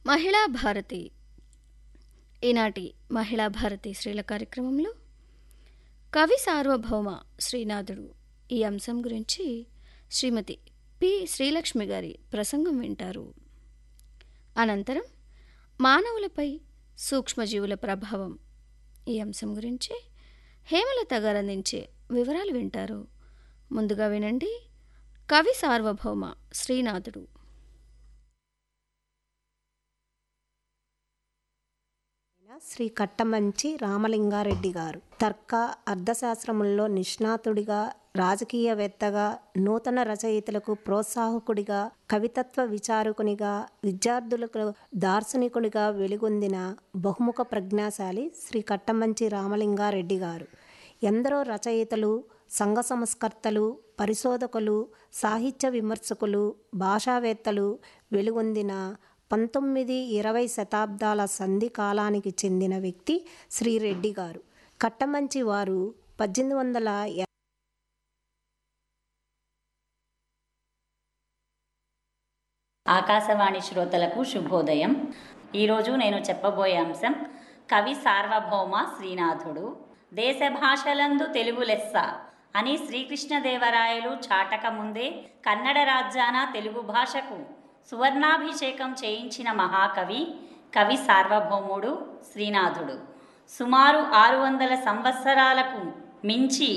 మహిళా భారతి ఈనాటి మహిళా భారతి స్త్రీల కార్యక్రమంలో కవి సార్వభౌమ శ్రీనాథుడు ఈ అంశం గురించి శ్రీమతి పి శ్రీలక్ష్మి గారి ప్రసంగం వింటారు అనంతరం మానవులపై సూక్ష్మజీవుల ప్రభావం ఈ అంశం గురించి హేమలత గారు అందించే వివరాలు వింటారు ముందుగా వినండి కవి సార్వభౌమ శ్రీనాథుడు శ్రీ కట్టమంచి రామలింగారెడ్డి గారు తర్క అర్థశాస్త్రముల్లో నిష్ణాతుడిగా రాజకీయవేత్తగా నూతన రచయితలకు ప్రోత్సాహకుడిగా కవితత్వ విచారకునిగా విద్యార్థులకు దార్శనికునిగా వెలుగొందిన బహుముఖ ప్రజ్ఞాశాలి శ్రీ కట్టమంచి రామలింగారెడ్డి గారు ఎందరో రచయితలు సంఘ సంస్కర్తలు పరిశోధకులు సాహిత్య విమర్శకులు భాషావేత్తలు వెలుగొందిన పంతొమ్మిది ఇరవై శతాబ్దాల సంధి కాలానికి చెందిన వ్యక్తి శ్రీరెడ్డి గారు కట్టమంచి వారు పద్దెనిమిది వందల ఆకాశవాణి శ్రోతలకు శుభోదయం ఈరోజు నేను చెప్పబోయే అంశం కవి సార్వభౌమ శ్రీనాథుడు దేశ భాషలందు తెలుగు లెస్స అని శ్రీకృష్ణదేవరాయలు చాటక ముందే కన్నడ రాజ్యాన తెలుగు భాషకు సువర్ణాభిషేకం చేయించిన మహాకవి కవి సార్వభౌముడు శ్రీనాథుడు సుమారు ఆరు వందల సంవత్సరాలకు మించి